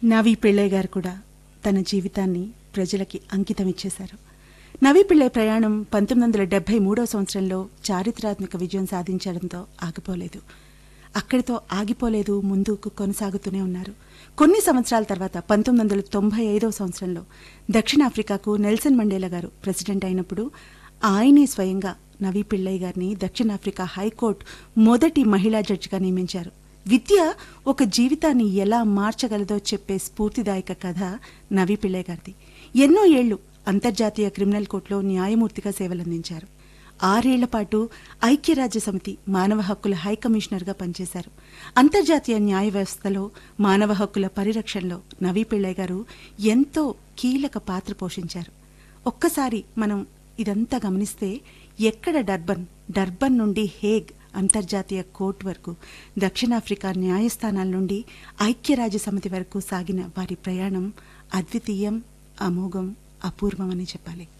నవీ పిళ్ళయ్య గారు కూడా తన జీవితాన్ని ప్రజలకి అంకితం ఇచ్చేశారు నవీ పిళ్ళై ప్రయాణం పంతొమ్మిది వందల డెబ్బై మూడవ సంవత్సరంలో చారిత్రాత్మక విజయం సాధించడంతో ఆగిపోలేదు అక్కడితో ఆగిపోలేదు ముందుకు కొనసాగుతూనే ఉన్నారు కొన్ని సంవత్సరాల తర్వాత పంతొమ్మిది వందల తొంభై ఐదవ సంవత్సరంలో దక్షిణాఫ్రికాకు నెల్సన్ మండేలా గారు ప్రెసిడెంట్ అయినప్పుడు ఆయనే స్వయంగా నవీ పిళ్ళయ్య గారిని దక్షిణాఫ్రికా హైకోర్టు మొదటి మహిళా జడ్జిగా నియమించారు విద్య ఒక జీవితాన్ని ఎలా మార్చగలదో చెప్పే స్ఫూర్తిదాయక కథ నవీ పిళ్ళయ్య గారిది ఎన్నో ఏళ్లు అంతర్జాతీయ క్రిమినల్ కోర్టులో న్యాయమూర్తిగా సేవలందించారు ఆరేళ్ల పాటు ఐక్యరాజ్య సమితి మానవ హక్కుల హై కమిషనర్గా పనిచేశారు అంతర్జాతీయ న్యాయ వ్యవస్థలో మానవ హక్కుల పరిరక్షణలో నవీ పిళ్ళయ్య గారు ఎంతో కీలక పాత్ర పోషించారు ఒక్కసారి మనం ఇదంతా గమనిస్తే ఎక్కడ డర్బన్ డర్బన్ నుండి హేగ్ అంతర్జాతీయ కోర్టు వరకు దక్షిణాఫ్రికా న్యాయస్థానాల నుండి ఐక్యరాజ్య సమితి వరకు సాగిన వారి ప్రయాణం అద్వితీయం అమోఘం అపూర్వమని చెప్పాలి